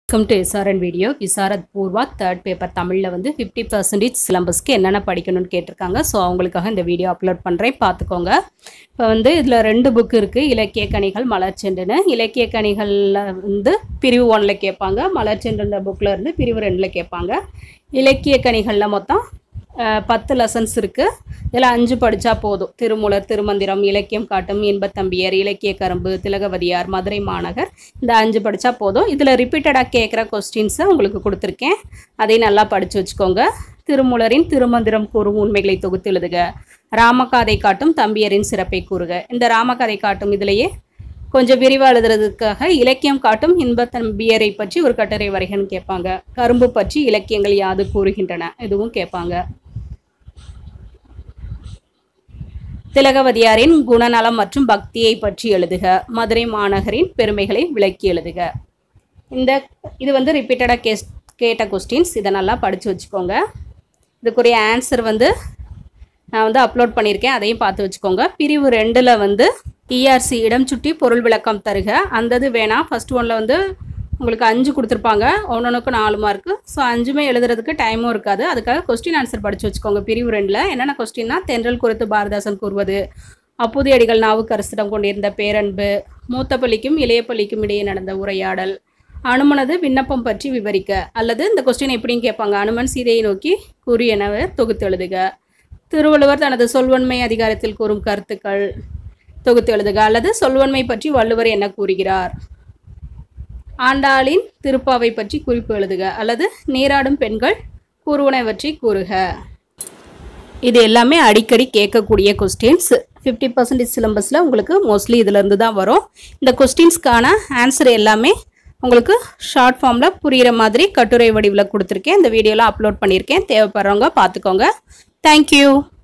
welcome to SRN video Visharad Purva third paper தமிழில் வந்து fifty percentage சிலபஸ்க்கு என்னென்ன படிக்கணும்னு கேட்டிருக்காங்க ஸோ அவங்களுக்காக இந்த வீடியோ அப்லோட் பண்ணுறேன் பார்த்துக்கோங்க இப்போ வந்து இதில் ரெண்டு புக் இருக்குது இலக்கிய கனிகள் மலர்ச்செண்டுன்னு இலக்கிய கனிகளில் வந்து பிரிவு ஒன்றில் கேட்பாங்க மலர்ச்செண்டுன்ற புக்கில் இருந்து பிரிவு ரெண்டில் கேட்பாங்க இலக்கிய கனிகளில் மொத்தம் அஹ், பத்து லெசன்ஸ் இருக்குது இதில் அஞ்சு படித்தா போதும் திருமூலர் திருமந்திரம் இலக்கியம் காட்டும் இன்பத்தம்பியர் இலக்கிய கரும்பு திலகவதியார் மதுரை மாநகர் இந்த அஞ்சு படித்தா போதும் இதில் ரிப்பீட்டடாக கேட்குற கொஸ்டின்ஸை உங்களுக்கு கொடுத்துருக்கேன் அதையும் நல்லா படித்து வச்சுக்கோங்க திருமூலரின் திருமந்திரம் கூறும் உண்மைகளை தொகுத்து எழுதுக ராமகாதை காட்டும் தம்பியரின் சிறப்பை கூறுக இந்த ராமகாதை காட்டும் இதிலேயே கொஞ்சம் விரிவாக எழுதுறதுக்காக இலக்கியம் காட்டும் இன்பத்தம்பியரை பற்றி ஒரு கட்டுரை வரைகன்னு கேட்பாங்க கரும்பு பற்றி இலக்கியங்கள் யாது கூறுகின்றன இதுவும் கேட்பாங்க திலகவதியாரின் குணநலம் மற்றும் பக்தியை பற்றி எழுதுக மதுரை மாநகரின் பெருமைகளை விளக்கி எழுதுக இந்த இது வந்து ரிப்பீட்டடாக கேஸ் கேட்ட கொஸ்டின்ஸ் இதை நல்லா படித்து வச்சுக்கோங்க இதுக்குரிய ஆன்சர் வந்து நான் வந்து அப்லோட் பண்ணியிருக்கேன் அதையும் பார்த்து வச்சுக்கோங்க பிரிவு ரெண்டில் வந்து டிஆர்சி இடம் சுட்டி பொருள் விளக்கம் தருக அந்த இது வேணாம் ஃபர்ஸ்ட் ஒன்றில் வந்து உங்களுக்கு அஞ்சு கொடுத்துருப்பாங்க ஒன்னொன்றுக்கு நாலு மார்க்கு ஸோ அஞ்சுமே எழுதுறதுக்கு டைமும் இருக்காது அதுக்காக கொஸ்டின் ஆன்சர் படித்து வச்சுக்கோங்க பிரிவு ரெண்டில் என்னென்ன கொஸ்டின்னா தென்றல் குறித்து பாரதாசன் கூறுவது அப்போதைய அடிகள் நாவுக்கரசிடம் கொண்டிருந்த பேரன்பு மூத்த பள்ளிக்கும் இளைய பள்ளிக்கும் இடையே நடந்த உரையாடல் அனுமனது விண்ணப்பம் பற்றி விவரிக்க அல்லது இந்த கொஸ்டின் எப்படின்னு கேட்பாங்க அனுமன் சீதையை நோக்கி கூறியனவை தொகுத்து எழுதுக திருவள்ளுவர் தனது சொல்வன்மை அதிகாரத்தில் கூறும் கருத்துக்கள் தொகுத்து எழுதுக அல்லது சொல்வன்மை பற்றி வள்ளுவர் என்ன கூறுகிறார் ஆண்டாளின் திருப்பாவை பற்றி குறிப்பு எழுதுக அல்லது நீராடும் பெண்கள் கூறுவனை பற்றி கூறுக இது எல்லாமே அடிக்கடி கேட்கக்கூடிய கொஸ்டின்ஸ் ஃபிஃப்டி பர்சன்டேஜ் சிலபஸில் உங்களுக்கு மோஸ்ட்லி இதிலேருந்து தான் வரும் இந்த கொஸ்டின்ஸ்க்கான ஆன்சர் எல்லாமே உங்களுக்கு ஷார்ட் ஃபார்மில் புரிகிற மாதிரி கட்டுரை வடிவில் கொடுத்துருக்கேன் இந்த வீடியோலாம் அப்லோட் பண்ணியிருக்கேன் தேவைப்படுறவங்க பார்த்துக்கோங்க தேங்க்யூ